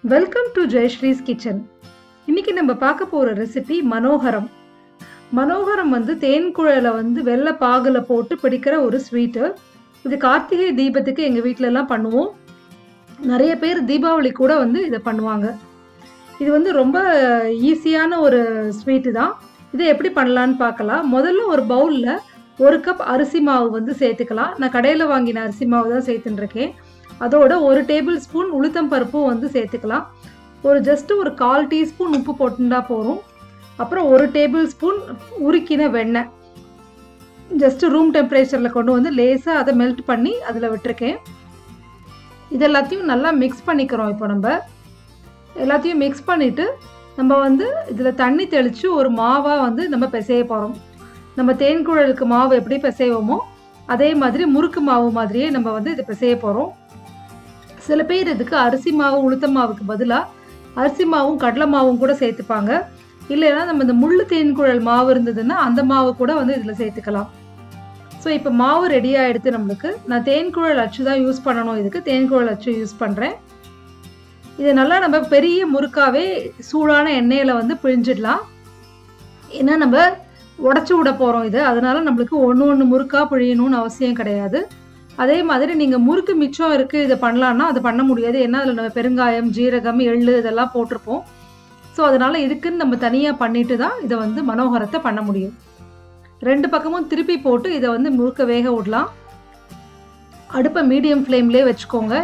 welcome to Jayasree's kitchen இன்னைக்கு நம்ம பார்க்க போகிற ரெசிபி மனோகரம் மனோகரம் வந்து தேன் குழலை வந்து வெள்ளை பாகில் போட்டு பிடிக்கிற ஒரு ஸ்வீட்டு இது கார்த்திகை தீபத்துக்கு எங்கள் வீட்டிலலாம் பண்ணுவோம் நிறைய பேர் தீபாவளி கூட வந்து இதை பண்ணுவாங்க இது வந்து ரொம்ப ஈஸியான ஒரு ஸ்வீட்டு தான் இதை எப்படி பண்ணலான்னு பார்க்கலாம் முதல்ல ஒரு பவுலில் ஒரு கப் அரிசி மாவு வந்து சேர்த்துக்கலாம் நான் கடையில் வாங்கின அரிசி மாவு தான் சேர்த்துட்டுருக்கேன் அதோட ஒரு டேபிள் ஸ்பூன் உளுத்தம் பருப்பும் வந்து சேர்த்துக்கலாம் ஒரு ஜஸ்ட் ஒரு கால் டீஸ்பூன் உப்பு போட்டுண்டா போதும் அப்புறம் ஒரு டேபிள் ஸ்பூன் உருக்கின வெண்ணெய் ஜஸ்ட் ரூம் டெம்பரேச்சரில் கொண்டு வந்து லேசாக அதை மெல்ட் பண்ணி அதில் விட்டுருக்கேன் இது எல்லாத்தையும் நல்லா மிக்ஸ் பண்ணிக்கிறோம் இப்போ நம்ம எல்லாத்தையும் மிக்ஸ் பண்ணிவிட்டு நம்ம வந்து இதில் தண்ணி தெளித்து ஒரு மாவாக வந்து நம்ம பிசைய போகிறோம் நம்ம தேன் குழலுக்கு மாவு எப்படி பிசைவோமோ அதே மாதிரி முறுக்கு மாவு மாதிரியே நம்ம வந்து இதை பிசைய போகிறோம் சில பேர் இதுக்கு அரிசி மாவு உளுத்த மாவுக்கு பதிலாக அரிசி மாவும் கடலை மாவும் கூட சேர்த்துப்பாங்க இல்லைன்னா நம்ம இந்த முள்ளு தேன் குழல் மாவு இருந்ததுன்னா அந்த மாவு கூட வந்து இதில் சேர்த்துக்கலாம் ஸோ இப்போ மாவு ரெடி ஆகிடுது நம்மளுக்கு நான் தேன் குழல் அச்சு தான் யூஸ் பண்ணணும் இதுக்கு தேன் குழல் அச்சு யூஸ் பண்ணுறேன் இது நல்லா நம்ம பெரிய முறுக்காவே சூடான எண்ணெயில் வந்து பிழிஞ்சிடலாம் ஏன்னா நம்ம உடச்சி விட போகிறோம் இது அதனால நம்மளுக்கு ஒன்று ஒன்று முறுக்கா பிழியணும்னு அவசியம் கிடையாது அதே மாதிரி நீங்கள் முறுக்கு மிச்சம் இருக்குது இதை பண்ணலான்னா அது பண்ண முடியாது ஏன்னா அதில் நம்ம பெருங்காயம் ஜீரகம் எள்ளு இதெல்லாம் போட்டிருப்போம் ஸோ அதனால் இதுக்குன்னு நம்ம தனியாக பண்ணிட்டு தான் இதை வந்து மனோகரத்தை பண்ண முடியும் ரெண்டு பக்கமும் திருப்பி போட்டு இதை வந்து முறுக்க வேக விடலாம் அடுப்பை மீடியம் ஃப்ளேம்லேயே வச்சுக்கோங்க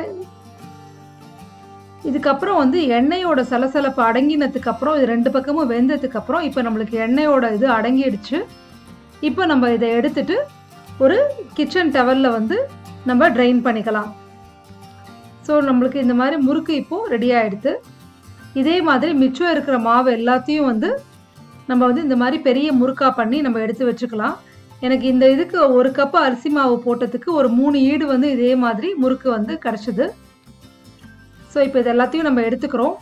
இதுக்கப்புறம் வந்து எண்ணெயோட சலசலப்பு அடங்கினதுக்கு அப்புறம் இது ரெண்டு பக்கமும் வெந்ததுக்கு அப்புறம் இப்போ நம்மளுக்கு எண்ணெயோட இது அடங்கிடுச்சு இப்போ நம்ம இதை எடுத்துட்டு ஒரு கிச்சன் டவலில் வந்து நம்ம ட்ரைன் பண்ணிக்கலாம் ஸோ நம்மளுக்கு இந்த மாதிரி முறுக்கு இப்போது ரெடி ஆகிடுது இதே மாதிரி மிச்சம் இருக்கிற மாவு எல்லாத்தையும் வந்து நம்ம வந்து இந்த மாதிரி பெரிய முறுக்கா பண்ணி நம்ம எடுத்து வச்சுக்கலாம் எனக்கு இந்த இதுக்கு ஒரு கப்பு அரிசி மாவு போட்டதுக்கு ஒரு மூணு ஈடு வந்து இதே மாதிரி முறுக்கு வந்து கிடச்சிது ஸோ இப்போ இது எல்லாத்தையும் நம்ம எடுத்துக்கிறோம்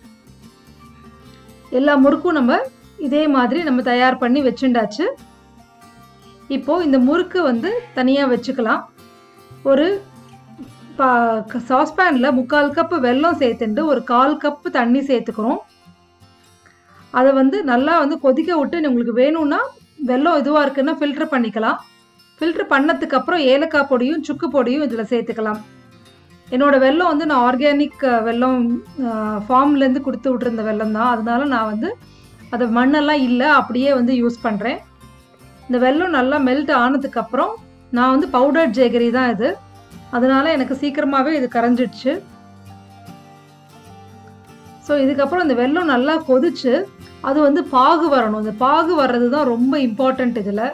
எல்லா முறுக்கும் நம்ம இதே மாதிரி நம்ம தயார் பண்ணி வச்சுண்டாச்சு இப்போது இந்த முறுக்கு வந்து தனியாக வச்சுக்கலாம் ஒரு பா சாஸ்பேனில் முக்கால் கப்பு வெல்லம் சேர்த்துட்டு ஒரு கால் கப்பு தண்ணி சேர்த்துக்கிறோம் அதை வந்து நல்லா வந்து கொதிக்க விட்டு உங்களுக்கு வேணும்னா வெல்லம் இதுவாக இருக்குன்னா ஃபில்ட்ரு பண்ணிக்கலாம் ஃபில்ட்ரு பண்ணதுக்கு அப்புறம் ஏலக்காய் பொடியும் சுக்கு பொடியும் இதில் சேர்த்துக்கலாம் என்னோடய வெல்லம் வந்து நான் ஆர்கானிக் வெல்லம் ஃபார்ம்லேருந்து கொடுத்து விட்ருந்த வெல்லம் தான் அதனால நான் வந்து அதை மண்ணெல்லாம் இல்லை அப்படியே வந்து யூஸ் பண்ணுறேன் இந்த வெல்லம் நல்லா மெல்ட் ஆனதுக்கப்புறம் நான் வந்து பவுடர் ஜேகரி தான் இது அதனால எனக்கு சீக்கிரமாகவே இது கரைஞ்சிடுச்சு ஸோ இதுக்கப்புறம் இந்த வெல்லம் நல்லா கொதிச்சு அது வந்து பாகு வரணும் இந்த பாகு வர்றது தான் ரொம்ப இம்பார்ட்டண்ட் இதில்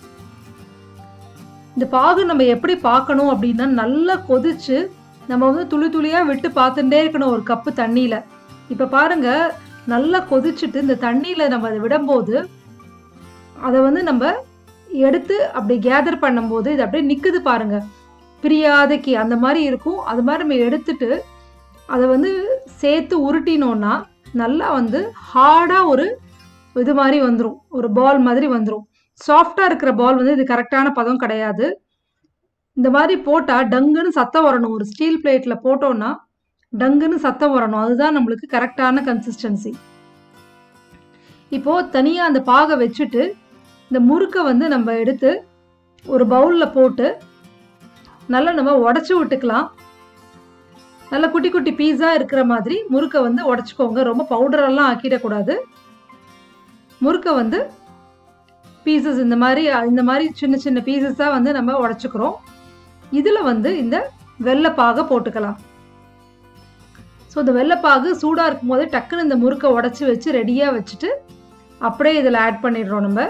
இந்த பாகு நம்ம எப்படி பார்க்கணும் அப்படின்னா நல்லா கொதிச்சு நம்ம வந்து துளி துளியாக விட்டு பார்த்துட்டே இருக்கணும் ஒரு கப்பு தண்ணியில் இப்போ பாருங்க நல்லா கொதிச்சுட்டு இந்த தண்ணியில் நம்ம அதை விடும்போது அதை வந்து நம்ம எடுத்து அப்படி கேதர் பண்ணும்போது இது அப்படியே நிற்குது பாருங்க பிரியாதைக்கு அந்த மாதிரி இருக்கும் அது மாதிரி நம்ம எடுத்துட்டு அதை வந்து சேர்த்து உருட்டினோன்னா நல்லா வந்து ஹார்டாக ஒரு இது மாதிரி வந்துடும் ஒரு பால் மாதிரி வந்துடும் சாஃப்டாக இருக்கிற பால் வந்து இது கரெக்டான பதம் கிடையாது இந்த மாதிரி போட்டால் டங்குன்னு சத்தம் வரணும் ஒரு ஸ்டீல் பிளேட்டில் போட்டோன்னா டங்குன்னு சத்தம் வரணும் அதுதான் நம்மளுக்கு கரெக்டான கன்சிஸ்டன்சி இப்போது தனியாக அந்த பாகை வச்சுட்டு இந்த முறுக்கை வந்து நம்ம எடுத்து ஒரு பவுலில் போட்டு நல்லா நம்ம உடச்சி விட்டுக்கலாம் நல்ல குட்டி குட்டி பீஸாக இருக்கிற மாதிரி முறுக்கை வந்து உடச்சிக்கோங்க ரொம்ப பவுடரெல்லாம் ஆக்கிடக்கூடாது முறுக்கை வந்து பீசஸ் இந்த மாதிரி இந்த மாதிரி சின்ன சின்ன பீசஸாக வந்து நம்ம உடச்சிக்கிறோம் இதில் வந்து இந்த வெள்ளைப்பாகை போட்டுக்கலாம் ஸோ இந்த வெள்ளைப்பாகு சூடாக இருக்கும் போதே டக்குன்னு இந்த முறுக்கை உடச்சி வச்சு ரெடியாக வச்சுட்டு அப்படியே இதில் ஆட் பண்ணிடுறோம் நம்ம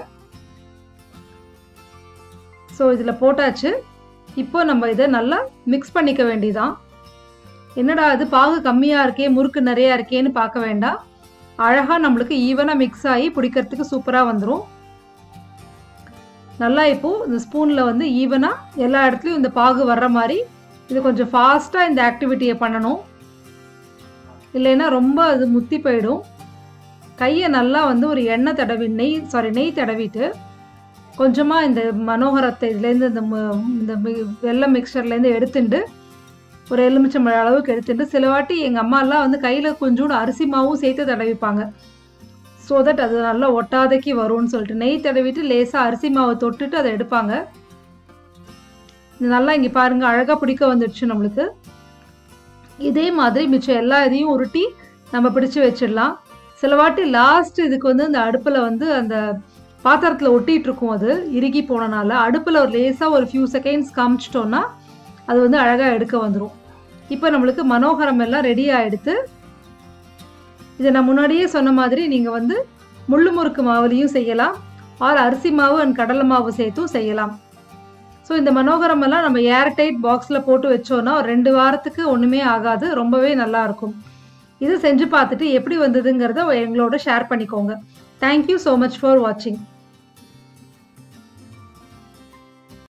ஸோ இதில் போட்டாச்சு இப்போ நம்ம இதை நல்லா மிக்ஸ் பண்ணிக்க வேண்டியதான் என்னடா அது பாகு கம்மியாக இருக்கே முறுக்கு நிறையா இருக்கேன்னு பார்க்க வேண்டாம் அழகாக நம்மளுக்கு ஈவனாக மிக்ஸ் ஆகி பிடிக்கிறதுக்கு சூப்பராக வந்துடும் நல்லா இப்போது இந்த ஸ்பூனில் வந்து ஈவனாக எல்லா இடத்துலையும் இந்த பாகு வர்ற மாதிரி இது கொஞ்சம் ஃபாஸ்ட்டாக இந்த ஆக்டிவிட்டியை பண்ணணும் இல்லைன்னா ரொம்ப அது முத்தி போயிடும் கையை நல்லா வந்து ஒரு எண்ணெய் தடவி நெய் சாரி நெய் தடவிட்டு கொஞ்சமாக இந்த மனோகரத்தை இதுலேருந்து இந்த இந்த வெள்ளை மிக்சர்லேருந்து எடுத்துட்டு ஒரு எலுமிச்சம்பழம் அளவுக்கு எடுத்துட்டு சில வாட்டி எங்கள் அம்மாலாம் வந்து கையில் கொஞ்சோண்டு அரிசி மாவும் சேர்த்து தடவிப்பாங்க ஸோ தட் அது நல்லா ஒட்டாதைக்கு வரும்னு சொல்லிட்டு நெய் தடவிட்டு லேசாக அரிசி மாவை தொட்டுட்டு அதை எடுப்பாங்க இது நல்லா இங்கே பாருங்க அழகாக பிடிக்க வந்துடுச்சு நம்மளுக்கு இதே மாதிரி மிச்சம் எல்லா இதையும் உருட்டி நம்ம பிடிச்சு வச்சிடலாம் சில வாட்டி லாஸ்ட் இதுக்கு வந்து அந்த அடுப்பில் வந்து அந்த பாத்திரத்தில் ஒட்டிட்டு இருக்கும் அது இறுகி போனனால அடுப்பில் ஒரு லேசாக ஒரு ஃபியூ செகண்ட்ஸ் காமிச்சிட்டோன்னா அது வந்து அழகாக எடுக்க வந்துடும் இப்போ நம்மளுக்கு மனோகரம் எல்லாம் ரெடி ஆகிடுது இதை நான் முன்னாடியே சொன்ன மாதிரி நீங்கள் வந்து முள்ளு முறுக்கு மாவுலையும் செய்யலாம் ஆர் அரிசி மாவு அண்ட் கடலை மாவு சேர்த்தும் செய்யலாம் ஸோ இந்த மனோகரம் எல்லாம் நம்ம ஏர்டைட் பாக்ஸில் போட்டு வச்சோன்னா ஒரு ரெண்டு வாரத்துக்கு ஒன்றுமே ஆகாது ரொம்பவே நல்லா இருக்கும் இது செஞ்சு பார்த்துட்டு எப்படி வந்ததுங்கிறத எங்களோட ஷேர் பண்ணிக்கோங்க தேங்க்யூ ஸோ மச் ஃபார் வாட்சிங்